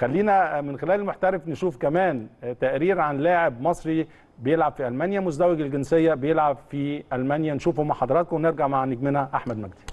خلينا من خلال المحترف نشوف كمان تقرير عن لاعب مصري بيلعب في المانيا مزدوج الجنسيه بيلعب في المانيا نشوفه مع حضراتكم ونرجع مع نجمنا احمد مجدي